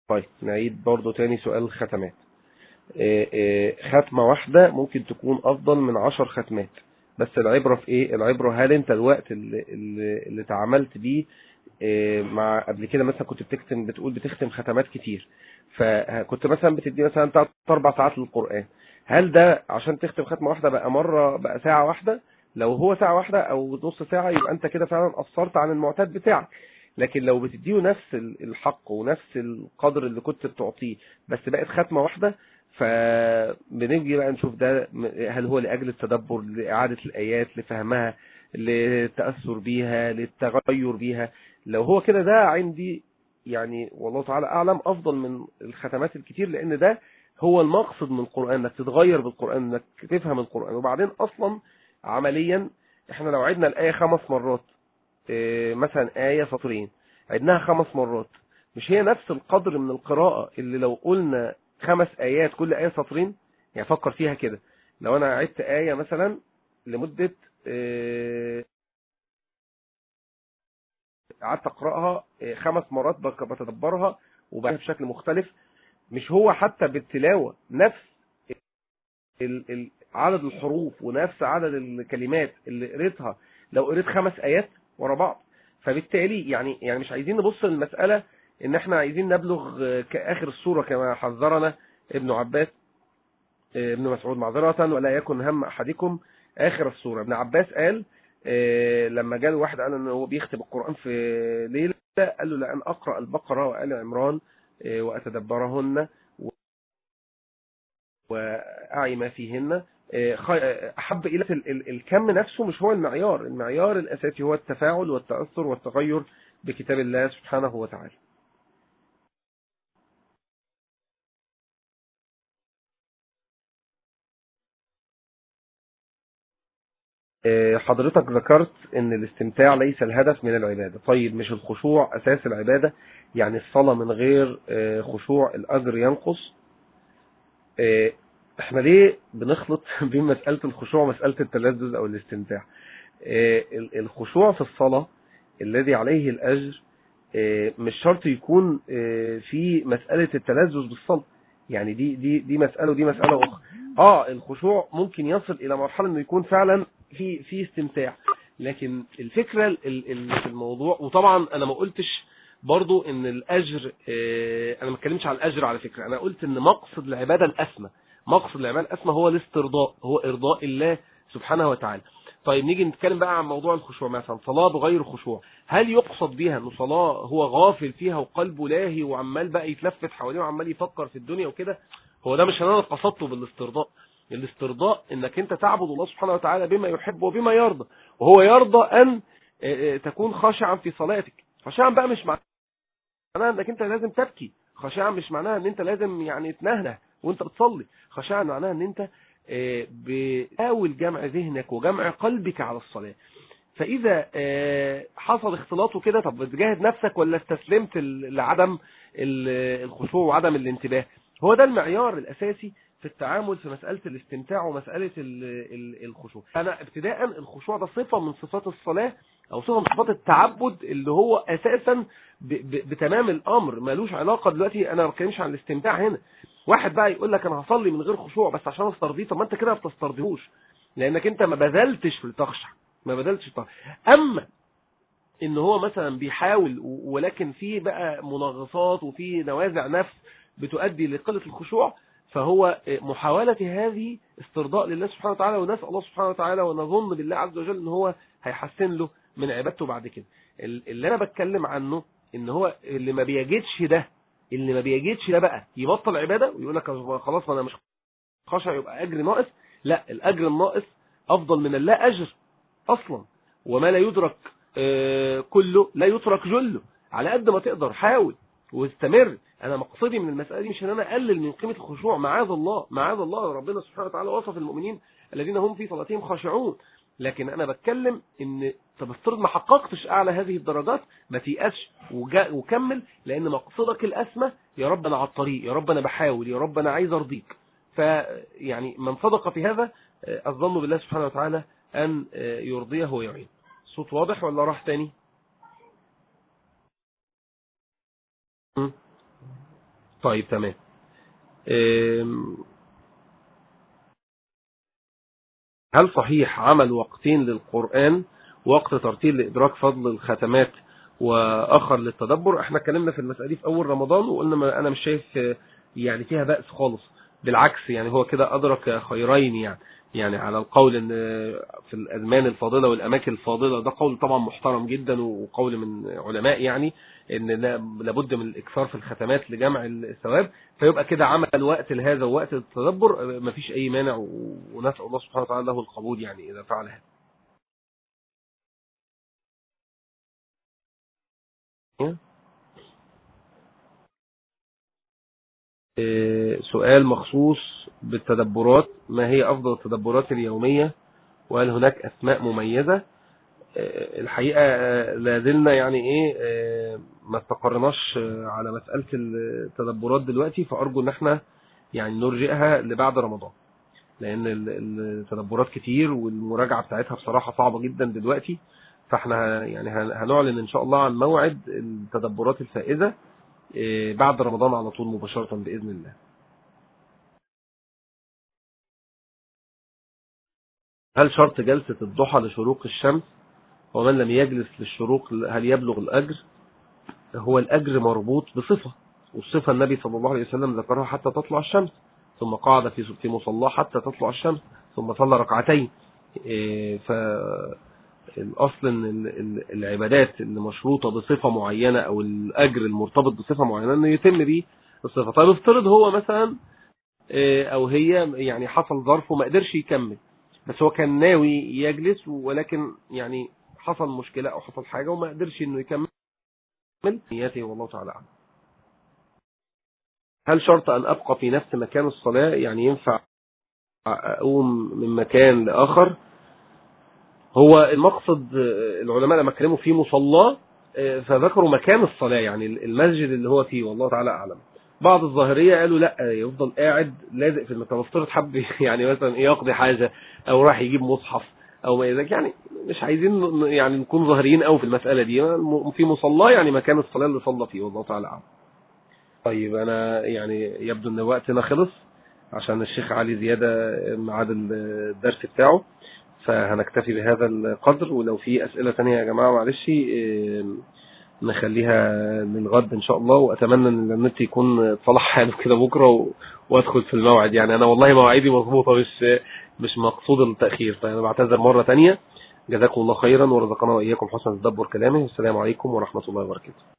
طيب نعيد برضو تاني سؤال الختمات آه، آه، ختمة واحدة ممكن تكون أفضل من عشر ختمات بس العبرة في إيه العبرة هل أنت الوقت اللي, اللي, اللي تعاملت بيه آه، مع قبل كده مثلا كنت بتختم بتقول بتختم ختمات كتير فكنت مثلا بتدي مثلا 3 4 ساعات للقرآن هل ده عشان تختم ختمة واحدة بقى مرة بقى ساعة واحدة لو هو ساعة واحدة او نص ساعة يبقى انت كده فعلا قصرت عن المعتاد بتاعك لكن لو بتديه نفس الحق ونفس القدر اللي كنت بتعطيه بس بقت ختمة واحدة فبنيجي بقى نشوف ده هل هو لأجل التدبر لإعادة الآيات لفهمها للتأثر بيها للتغير بيها لو هو كده ده عندي يعني والله تعالى أعلم أفضل من الختمات الكتير لأن ده هو المقصد من القرآن انك تتغير بالقرآن انك تفهم القرآن وبعدين أصلا عمليا احنا لو عدنا الآية خمس مرات اه مثلا آية سطرين عدناها خمس مرات مش هي نفس القدر من القراءة اللي لو قلنا خمس آيات كل آية سطرين يعني فكر فيها كده لو أنا عدت آية مثلا لمدة اه قعدت اقراها خمس مرات بتدبرها وبقى بشكل مختلف مش هو حتى بالتلاوة نفس عدد الحروف ونفس عدد الكلمات اللي قريتها لو قريت خمس آيات ورا بعض فبالتالي يعني يعني مش عايزين نبص للمسألة ان احنا عايزين نبلغ كآخر السورة كما حذرنا ابن عباس ابن مسعود معذرة ولا يكن هم أحدكم آخر السورة ابن عباس قال لما جاء واحد قال ان هو بيختم القرآن في ليلة قال له لأن أقرأ البقرة وآل عمران وأتدبرهن وأعي ما فيهن أحب إلى الكم نفسه مش هو المعيار المعيار الأساسي هو التفاعل والتأثر والتغير بكتاب الله سبحانه وتعالى حضرتك ذكرت ان الاستمتاع ليس الهدف من العبادة طيب مش الخشوع اساس العبادة يعني الصلاة من غير خشوع الاجر ينقص احنا ليه بنخلط بين مسألة الخشوع ومسألة التلذذ او الاستمتاع الخشوع في الصلاة الذي عليه الاجر مش شرط يكون في مسألة التلذذ بالصلاة يعني دي دي دي مسألة ودي مسألة أخرى اه الخشوع ممكن يصل إلى مرحلة إنه يكون فعلا في في استمتاع لكن الفكرة في الموضوع وطبعا أنا ما قلتش برضو إن الأجر اه أنا ما اتكلمش على الأجر على فكرة أنا قلت إن مقصد العبادة الأسمى مقصد العبادة الأسمى هو الاسترضاء هو إرضاء الله سبحانه وتعالى طيب نيجي نتكلم بقى عن موضوع الخشوع مثلا صلاة بغير خشوع هل يقصد بها انه صلاة هو غافل فيها وقلبه لاهي وعمال بقى يتلفت حواليه وعمال يفكر في الدنيا وكده هو ده مش انا قصدته بالاسترضاء الاسترضاء انك انت تعبد الله سبحانه وتعالى بما يحب وبما يرضى وهو يرضى ان تكون خاشعا في صلاتك خاشعا بقى مش معناها انك انت لازم تبكي خاشعا مش معناها ان انت لازم يعني تنهنه وانت بتصلي خاشعا معناها ان انت بتحاول جمع ذهنك وجمع قلبك على الصلاة فإذا حصل اختلاطه كده طب بتجاهد نفسك ولا استسلمت لعدم الخشوع وعدم الانتباه هو ده المعيار الأساسي في التعامل في مسألة الاستمتاع ومسألة الخشوع أنا ابتداء الخشوع ده صفة من صفات الصلاة أو صفة من صفات التعبد اللي هو أساسا بتمام الأمر ملوش علاقة دلوقتي أنا ما بتكلمش عن الاستمتاع هنا واحد بقى يقول لك انا هصلي من غير خشوع بس عشان استرضيه طب ما انت كده ما بتسترضيهوش لانك انت ما بذلتش لتخشع ما بذلتش لتخشع اما ان هو مثلا بيحاول ولكن في بقى منغصات وفي نوازع نفس بتؤدي لقله الخشوع فهو محاولة هذه استرضاء لله سبحانه وتعالى ونسأل الله سبحانه وتعالى ونظن بالله عز وجل ان هو هيحسن له من عبادته بعد كده اللي انا بتكلم عنه ان هو اللي ما بيجدش ده اللي ما بيجدش ده بقى يبطل عبادة ويقول لك خلاص ما انا مش خشع يبقى اجر ناقص لا الاجر الناقص افضل من اللا اجر اصلا وما لا يدرك كله لا يترك جله على قد ما تقدر حاول واستمر انا مقصدي من المسألة دي مش ان انا اقلل من قيمة الخشوع معاذ الله معاذ الله ربنا سبحانه وتعالى وصف المؤمنين الذين هم في صلاتهم خاشعون لكن انا بتكلم ان طب افترض ما حققتش اعلى هذه الدرجات ما تيأسش وكمل لان مقصدك الاسمى يا رب انا على الطريق يا رب انا بحاول يا رب انا عايز ارضيك فيعني من صدق في هذا الظن بالله سبحانه وتعالى ان يرضيه ويعين صوت واضح ولا راح تاني طيب تمام هل صحيح عمل وقتين للقرآن وقت ترتيل لإدراك فضل الختمات وآخر للتدبر احنا اتكلمنا في المسألة دي في أول رمضان وقلنا ما أنا مش شايف يعني فيها بأس خالص بالعكس يعني هو كده أدرك خيرين يعني يعني على القول ان في الازمان الفاضله والاماكن الفاضله ده قول طبعا محترم جدا وقول من علماء يعني ان لابد من الاكثار في الختمات لجمع الثواب فيبقى كده عمل وقت لهذا ووقت التدبر مفيش اي مانع ونسال الله سبحانه وتعالى له القبول يعني اذا فعل هذا سؤال مخصوص بالتدبرات ما هي أفضل التدبرات اليومية وهل هناك أسماء مميزة الحقيقة لا زلنا يعني إيه ما استقرناش على مسألة التدبرات دلوقتي فأرجو إن احنا يعني نرجئها لبعد رمضان لأن التدبرات كتير والمراجعة بتاعتها بصراحة صعبة جدا دلوقتي فاحنا يعني هنعلن إن شاء الله عن موعد التدبرات الفائزة بعد رمضان على طول مباشرة بإذن الله هل شرط جلسة الضحى لشروق الشمس ومن لم يجلس للشروق هل يبلغ الأجر هو الأجر مربوط بصفة والصفة النبي صلى الله عليه وسلم ذكرها حتى تطلع الشمس ثم قعد في في مصلاه حتى تطلع الشمس ثم صلى ركعتين فالأصل ان العبادات اللي مشروطة بصفة معينة او الأجر المرتبط بصفة معينة انه يتم به الصفة طيب افترض هو مثلا او هي يعني حصل ظرف وما قدرش يكمل بس هو كان ناوي يجلس ولكن يعني حصل مشكلة او حصل حاجة وما قدرش انه يكمل نياته والله تعالى عنه هل شرط ان ابقى في نفس مكان الصلاة يعني ينفع اقوم من مكان لاخر هو المقصد العلماء لما اتكلموا في مصلاه فذكروا مكان الصلاة يعني المسجد اللي هو فيه والله تعالى اعلم بعض الظاهرية قالوا لا يفضل قاعد لازق في المكان مفترض حب يعني مثلا يقضي حاجة او راح يجيب مصحف او ما ذلك يعني مش عايزين يعني نكون ظاهريين قوي في المسألة دي في مصلاه يعني مكان الصلاة اللي صلى فيه والله تعالى اعلم طيب انا يعني يبدو ان وقتنا خلص عشان الشيخ علي زيادة ميعاد الدرس بتاعه فهنكتفي بهذا القدر ولو في اسئلة تانية يا جماعة معلش نخليها للغد ان شاء الله واتمنى ان النت يكون صلح حاله كده بكره وادخل في الموعد يعني انا والله مواعيدي مظبوطه مش مش مقصود التاخير فانا بعتذر مره ثانيه جزاكم الله خيرا ورزقنا واياكم حسن تدبر كلامه والسلام عليكم ورحمه الله وبركاته